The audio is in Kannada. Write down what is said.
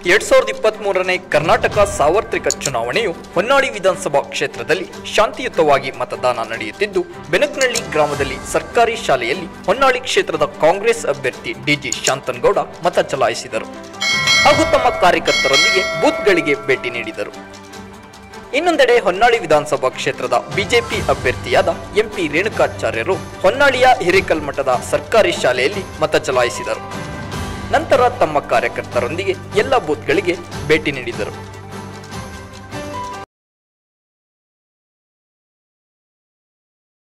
ಎರಡ್ ಸಾವಿರದ ಇಪ್ಪತ್ತ್ ಮೂರನೇ ಕರ್ನಾಟಕ ಸಾರ್ವತ್ರಿಕ ಚುನಾವಣೆಯು ಹೊನ್ನಾಳಿ ವಿಧಾನಸಭಾ ಕ್ಷೇತ್ರದಲ್ಲಿ ಶಾಂತಿಯುತವಾಗಿ ಮತದಾನ ನಡೆಯುತ್ತಿದ್ದು ಬೆನಕನಹಳ್ಳಿ ಗ್ರಾಮದಲ್ಲಿ ಸರ್ಕಾರಿ ಶಾಲೆಯಲ್ಲಿ ಹೊನ್ನಾಳಿ ಕ್ಷೇತ್ರದ ಕಾಂಗ್ರೆಸ್ ಅಭ್ಯರ್ಥಿ ಡಿಜಿ ಶಾಂತನಗೌಡ ಮತ ಚಲಾಯಿಸಿದರು ಹಾಗೂ ತಮ್ಮ ಕಾರ್ಯಕರ್ತರೊಂದಿಗೆ ಬೂತ್ಗಳಿಗೆ ಭೇಟಿ ನೀಡಿದರು ಇನ್ನೊಂದೆಡೆ ಹೊನ್ನಾಳಿ ವಿಧಾನಸಭಾ ಕ್ಷೇತ್ರದ ಬಿಜೆಪಿ ಅಭ್ಯರ್ಥಿಯಾದ ಎಂಪಿ ರೇಣುಕಾಚಾರ್ಯರು ಹೊನ್ನಾಳಿಯ ಹಿರೇಕಲ್ಮಠದ ಸರ್ಕಾರಿ ಶಾಲೆಯಲ್ಲಿ ಮತ ಚಲಾಯಿಸಿದರು ನಂತರ ತಮ್ಮ ಕಾರ್ಯಕರ್ತರೊಂದಿಗೆ ಎಲ್ಲ ಬೂತ್ಗಳಿಗೆ ಭೇಟಿ ನೀಡಿದರು